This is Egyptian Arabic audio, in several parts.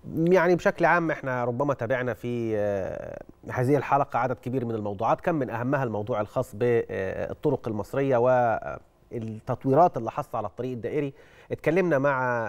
يعني بشكل عام احنا ربما تابعنا في هذه الحلقه عدد كبير من الموضوعات كان من اهمها الموضوع الخاص بالطرق المصريه والتطويرات اللي حصل على الطريق الدائري اتكلمنا مع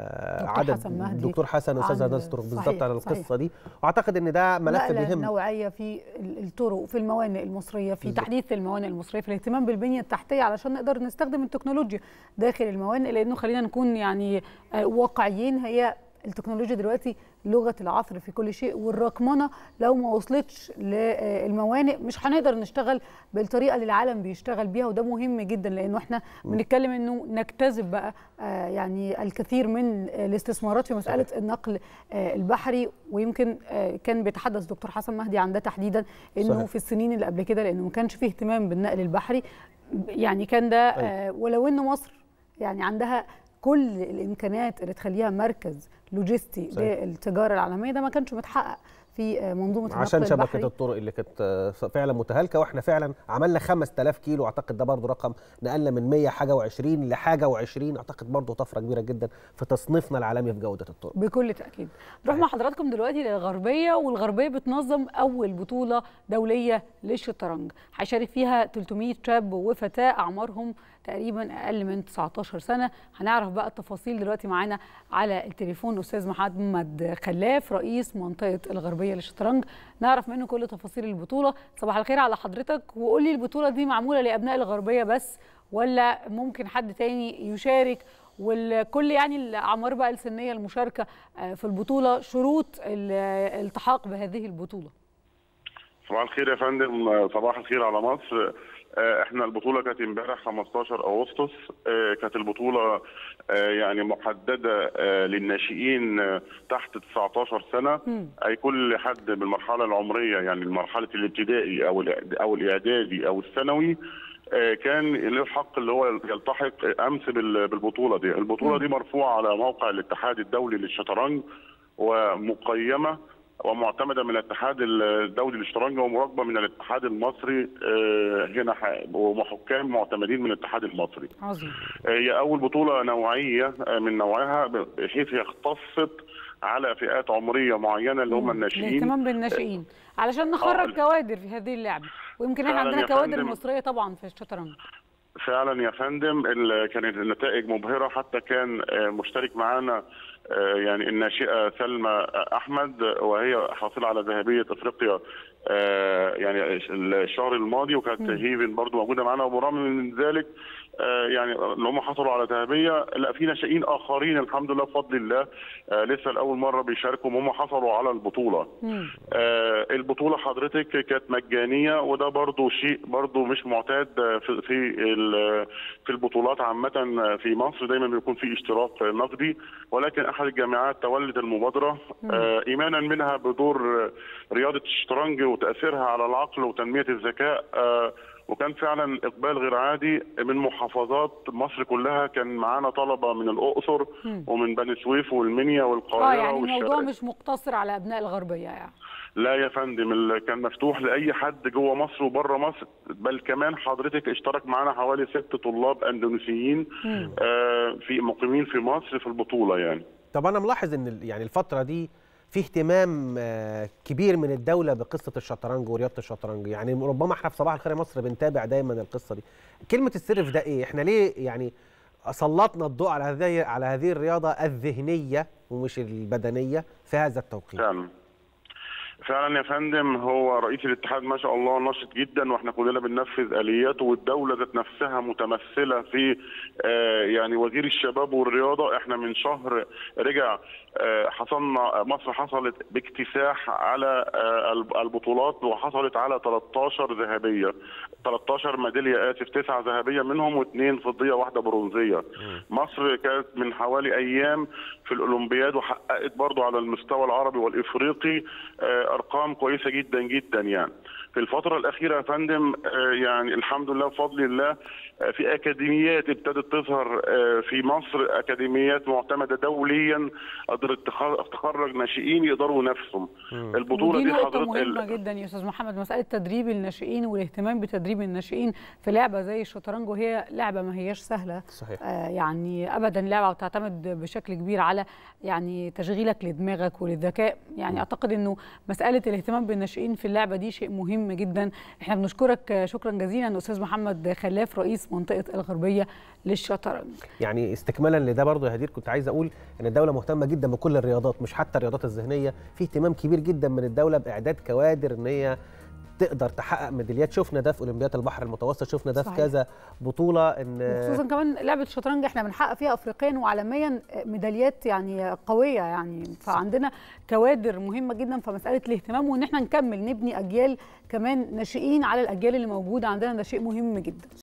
عدد حسن مهدي دكتور حسن استاذ هندسه الطرق بالظبط على القصه دي واعتقد ان ده ملف بيهم نوعيه في الطرق في الموانئ المصريه في بالزبط. تحديث الموانئ المصريه في الاهتمام بالبنيه التحتيه علشان نقدر نستخدم التكنولوجيا داخل الموانئ لانه خلينا نكون يعني واقعيين هي التكنولوجيا دلوقتي لغه العصر في كل شيء والرقمنه لو ما وصلتش للموانئ مش هنقدر نشتغل بالطريقه اللي العالم بيشتغل بيها وده مهم جدا لانه احنا بنتكلم انه نجتذب بقى يعني الكثير من الاستثمارات في مساله النقل البحري ويمكن كان بيتحدث دكتور حسن مهدي عن ده تحديدا انه صحيح. في السنين اللي قبل كده لانه ما كانش فيه اهتمام بالنقل البحري يعني كان ده ولو ان مصر يعني عندها كل الامكانيات اللي تخليها مركز لوجستي للتجاره العالميه ده ما كانش متحقق في منظومه عشان شبكه البحري. الطرق اللي كانت فعلا متهالكه واحنا فعلا عملنا 5000 كيلو اعتقد ده برضو رقم نقلنا من 100 حاجه و20 لحاجه و20 اعتقد برضو طفره كبيره جدا في تصنيفنا العالمي في جوده الطرق بكل تاكيد نروح مع حضراتكم دلوقتي للغربيه والغربيه بتنظم اول بطوله دوليه للشطرنج هيشارك فيها 300 شاب وفتاه اعمارهم تقريبا اقل من 19 سنه هنعرف بقى التفاصيل دلوقتي معانا على التليفون استاذ محمد خلاف رئيس منطقه الغربيه للشطرنج نعرف منه كل تفاصيل البطوله صباح الخير على حضرتك وقول لي البطوله دي معموله لابناء الغربيه بس ولا ممكن حد تاني يشارك والكل يعني الاعمار بقى السنيه المشاركه في البطوله شروط الالتحاق بهذه البطوله صباح الخير يا فندم صباح الخير على مصر احنا البطوله كانت امبارح 15 اغسطس كانت البطوله يعني محدده للناشئين تحت 19 سنه اي كل حد بالمرحله العمريه يعني مرحله الابتدائي او او الاعدادي او الثانوي كان له الحق اللي هو يلتحق امس بالبطوله دي، البطوله دي مرفوعه على موقع الاتحاد الدولي للشطرنج ومقيمه ومعتمده من الاتحاد الدولي للشطرنج ومراقبه من الاتحاد المصري هنا وحكام معتمدين من الاتحاد المصري. عظيم. هي اول بطوله نوعيه من نوعها بحيث هي اختصت على فئات عمريه معينه اللي هم الناشئين. الاهتمام بالناشئين علشان نخرج آه. كوادر في هذه اللعبه ويمكن احنا عندنا كوادر مصريه طبعا في الشطرنج. فعلا يا فندم كانت النتائج مبهره حتى كان مشترك معانا يعني الناشئه سلمى احمد وهي حاصله على ذهبيه افريقيا يعني الشهر الماضي وكانت هيفن برضو موجوده معانا وبرغم من ذلك يعني اللي هم حصلوا على ذهبيه لا في ناشئين اخرين الحمد لله بفضل الله لسه لاول مره بيشاركوا هم حصلوا على البطوله. البطوله حضرتك كانت مجانيه وده برضو شيء برضو مش معتاد في في في البطولات عامه في مصر دايما بيكون في اشتراك نقدي ولكن احد الجامعات تولت المبادره ايمانا منها بدور رياضه الشطرنج وتاثيرها على العقل وتنميه الذكاء وكان فعلا اقبال غير عادي من محافظات مصر كلها كان معانا طلبه من الاقصر ومن بني سويف والمنيا والقاهره اه يعني الموضوع مش مقتصر على ابناء الغربيه يعني لا يا فندم كان مفتوح لاي حد جوه مصر وبره مصر بل كمان حضرتك اشترك معانا حوالي ست طلاب اندونيسيين آه في مقيمين في مصر في البطوله يعني طب انا ملاحظ ان يعني الفتره دي في اهتمام كبير من الدولة بقصة الشطرنج ورياضة الشطرنج يعني ربما احنا في صباح الخير يا مصر بنتابع دايما القصة دي كلمة السر في ده ايه احنا ليه يعني سلطنا الضوء على هذه على هذه الرياضة الذهنية ومش البدنية في هذا التوقيت فعلا فعلا يا فندم هو رئيس الاتحاد ما شاء الله نشط جدا واحنا كلنا بننفذ الياته والدوله ذات نفسها متمثله في آه يعني وزير الشباب والرياضه احنا من شهر رجع آه حصلنا مصر حصلت باكتساح على آه البطولات وحصلت على 13 ذهبيه 13 ميداليه اسف تسعه ذهبيه منهم واثنين فضيه واحده برونزيه مصر كانت من حوالي ايام في الاولمبياد وحققت برضو على المستوى العربي والافريقي ارقام كويسه جدا جدا يعني في الفتره الاخيره يا فندم يعني الحمد لله بفضل الله في اكاديميات ابتدت تظهر في مصر اكاديميات معتمده دوليا قدرت تخرج ناشئين يقدروا ينافسوا البطوله دي, دي نقطه مهمه جدا يا استاذ محمد مساله تدريب الناشئين والاهتمام بتدريب الناشئين في لعبه زي الشطرنج وهي لعبه ما هياش سهله صحيح. آه يعني ابدا لعبه وتعتمد بشكل كبير على يعني تشغيلك لدماغك وللذكاء يعني م. اعتقد انه مساله الاهتمام بالناشئين في اللعبه دي شيء مهم جدا احنا بنشكرك شكرا جزيلا استاذ محمد خلاف رئيس منطقه الغربيه للشطرنج يعني استكمالا لده برضه يا هدير كنت عايز اقول ان الدوله مهتمه جدا بكل الرياضات مش حتى الرياضات الذهنيه في اهتمام كبير جدا من الدوله باعداد كوادر ان هي تقدر تحقق ميداليات شفنا ده في اولمبياد البحر المتوسط شفنا ده في كذا بطوله ان خصوصا كمان لعبه الشطرنج احنا بنحقق فيها افريقيا وعالميا ميداليات يعني قويه يعني فعندنا كوادر مهمه جدا فمساله الاهتمام وان احنا نكمل نبني اجيال كمان ناشئين على الاجيال اللي موجوده عندنا ده شيء مهم جدا